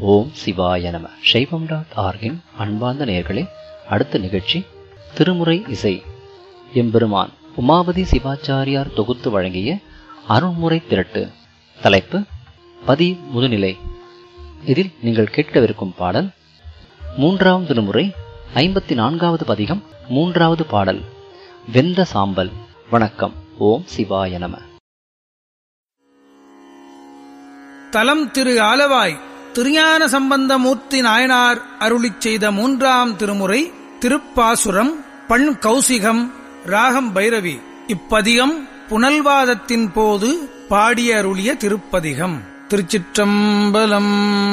ஓம் சிவாய நம சைவம் டாட் ஆர்கின் அன்பார்ந்த நேயர்களே அடுத்த நிகழ்ச்சி திருமுறை இசை எம்பெருமான் உமாபதி சிவாச்சாரியார் தொகுத்து வழங்கிய அருள்முறை திரட்டு தலைப்பு பதி முதுநிலை இதில் நீங்கள் கேட்கவிருக்கும் பாடல் மூன்றாம் திருமுறை ஐம்பத்தி நான்காவது பதிகம் மூன்றாவது பாடல் வெந்த சாம்பல் வணக்கம் ஓம் சிவாய நம தலம் திரு ஆலவாய் திருஞான சம்பந்தமூர்த்தி நாயனார் அருளிச் செய்த மூன்றாம் திருமுறை திருப்பாசுரம் பண் கௌசிகம் ராகம் பைரவி இப்பதிகம் புனல்வாதத்தின் போது பாடிய அருளிய திருப்பதிகம் திருச்சிற்றம்பலம்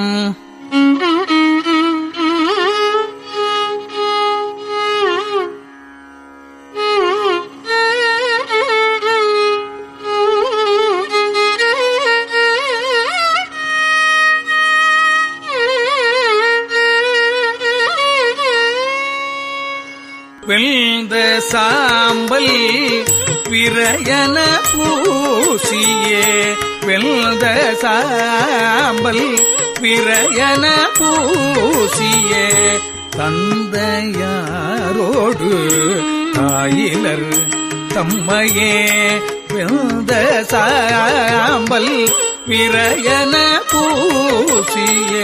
வெல்த சாம்பல் விரயன பூசியே வெல்த சாம்பல் விரயன பூசியே தந்தையாரோடு தாயிலர் தம்மையே வெல்த சாம்பல் விரயன பூசியே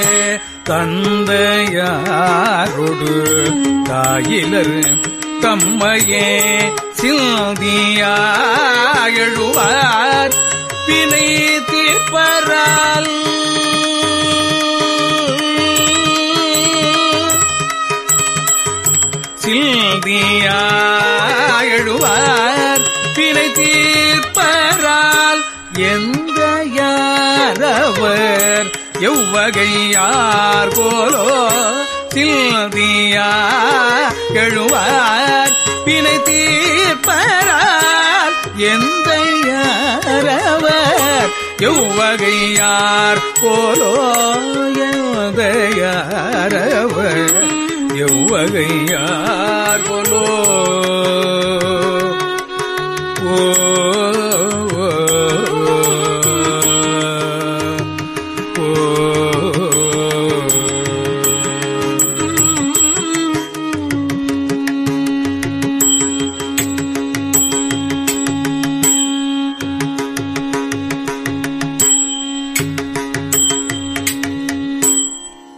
தந்தையாரோடு தாயிலர் தம்மையே சிந்தியா எழுவார் பிணை தீர்ப்பரால் சிந்தியா எழுவார் பிணை தீர்ப்பரால் எந்த யாரவர் எவ்வகை யார் போலோ சில்தியா எழுவார் பிணை தீர்ப்பரால் எந்த யாரவர் எவ்வகை யார் போலோ எந்த யாரவர் எவ்வகை யார் போலோ ஓ